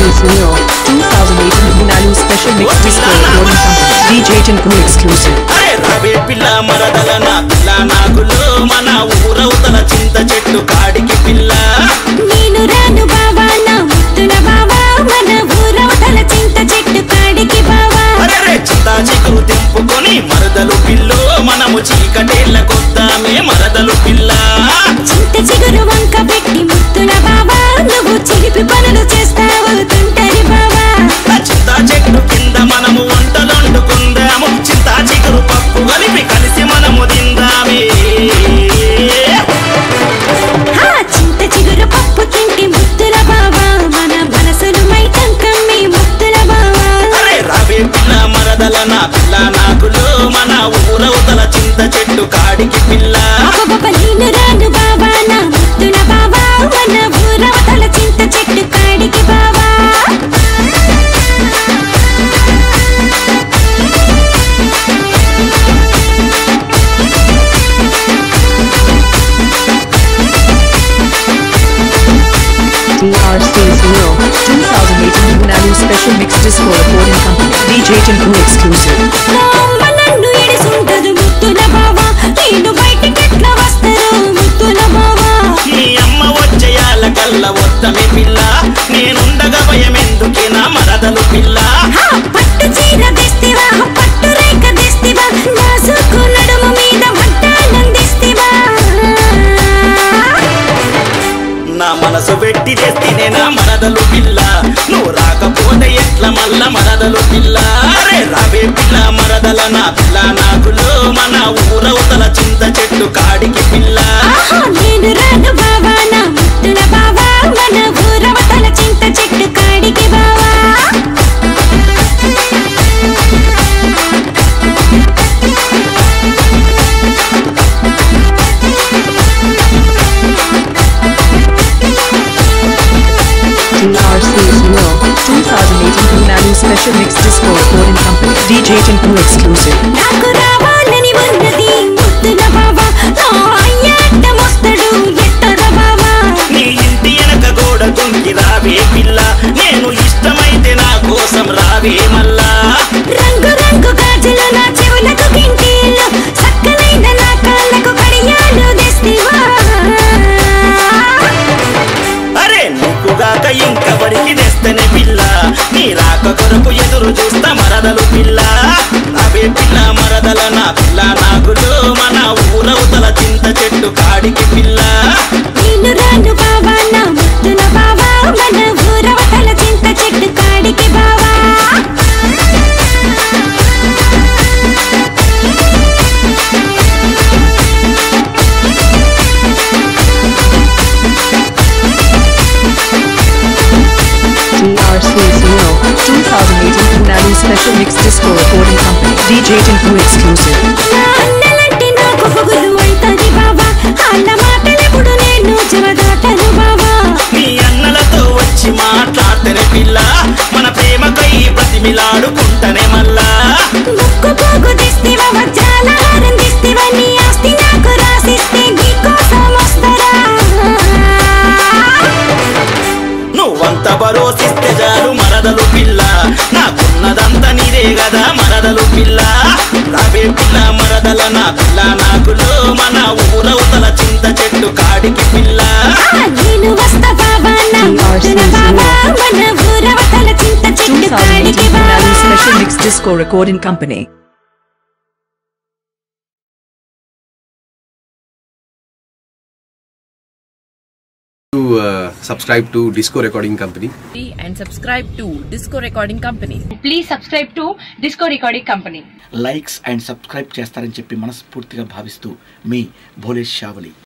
RC's Real 2018 Hunalu Special Mix Disco Recording Company DJ Tinku Exclusive అరే రవే పిల్ల మరదల నా పిల్ల నాగులు మన ఊరవుతల చింత చెట్టు కాడికి పిల్ల నేను రాను బావా నా ముద్దుల బావా మన ఊరవతల చింత చెట్టు కాడికి బావా అరే చింత చిగురు తెంపుకొని మరదలు పిల్లు మనము చీకటేళ్ళ కొద్దామే మరదలు పిల్ల చింత చిగురు వంక పెట్టి ముద్దుల బావా నువ్వు చిలిపి పనులు చేస్తావు తుంటరి బావా ఆ చింత చెట్టు కింద మనము వంటలండుకుందాము చింత చిగురు పప్పు కలిపి కలిసి మనము తిందామే హా చింత చిగురు పప్పు తింటి ముద్దుల బావా మన మనసును మైకం కమ్మి ముద్దుల బావా అరే రవే పిల్ల మరదల నా పిల్ల నాగులు మన ఊరవుతల చింత చెట్టు కాడికి పిల్ల అబ్బబ్బబ్బ నేను రాను బావా నా ముద్దుల బావా మన ఊరవతల చింత చెట్టు కాడికి బావా DRC's Real 2018 Hunalu Special Mix Disco Recording Company DJ Tinku Exclusive మా అమ్మ నన్ను ఎడుసుంటదు ముద్దుల బావా నేను బయటికెట్లా వస్తారు ముద్దుల బావా నీ అమ్మ వచ్చేయాల కల్ల వద్దమే పిల్ల నేనుండగా భయమెందుకే నా మరదలు పిల్ల హా, పట్టు చీర తెస్తివా పట్టు రేఖ తెస్తివా నాసుకు నడుము మీద వడ్డానందిస్తివా నా మనసు పెట్టి తెస్తేనే నా మరదలు పిల్ల నువ్వు రాకపోతే ఎట్ల మల్ల మరదలు పిల్ల అరే రావే పిల్ల మరదల నా పిల్ల నాకులు మన ఊరవుతల చింత చెట్టు కాడికి పిల్ల ఆహా, నేను రాను బావా నా ముద్దుల బావా మన ఊరవతల చింత చెట్టు కాడికి బావా DRC's Real 2018 Hunalu Special Mix Disco Recording Company DJ Tinku Exclusive నాకు రావాలని ఉన్నది ముద్దుల బావా నా అయ్యాట మోస్తడు ఎట్టర బావా నీ ఇంటి వెనక గోడ దుంకి రావే పిల్ల నేను ఇష్టమైతే నా కోసం రావే మల్లా రంగు రంగు గాజులు నా చెవులకు కింటీలు చక్కనైన నా కాళ్ళకు కడియాలు తెస్తివా అరే నీకుగాక ఇంకబడికి తెస్తనే పిల్ల నీ రాక కొరకు ఎదురు చూస్తా మరదలు పిల్ల అవే పిల్ల మరదల నా పిల్ల నాగులు మన ఊరవుతల చింత చెట్టు కాడికి పిల్ల నేను రాను బావా నా ముద్దుల బావా మన ఊరవతల చింత చెట్టు కాడికి బావా DRC's Real 2018 Hunalu Special Mix Disco Recording Company DJ Tinku Exclusive నా అన్నలంటే నాకు పొగులు అయితది బావా అన్న మాటలెప్పుడు నేను చెవదాటను బావా నీ అన్నలతో వచ్చి మాట్లాడతనే పిల్ల మన ప్రేమకై ప్రతిమిలాడుకుంటనే మల్లా ముక్కు పోగు తెస్తివా వజ్రాల హారం తెస్తివా నీ ఆస్తి నాకు రాసిస్తే నీకోసం వస్తారా నువ్వంత భరోసిస్తే చాలు మరదలు పిల్ల నాకున్నదంతా నీదే కదా మరదలు పిల్ల రావే పిల్ల మరదల నా పిల్ల నాకులు మన ఊరవుతల చింత చెట్టు కాడికి పిల్ల ఆ, నేను వస్తా బావా నా ముద్దుల బావా మన ఊరవతల చింత చెట్టు 2018 కాడికి బావా Hunalu Special Mix Disco Recording Company to uh, subscribe to Disco Recording Company. and subscribe to Disco Recording Company. Please subscribe to disco recording company likes and subscribe చేస్తారని చెప్పి మనస్ఫూర్తిగా భావిస్తూ మీ భోలేష్ షావలి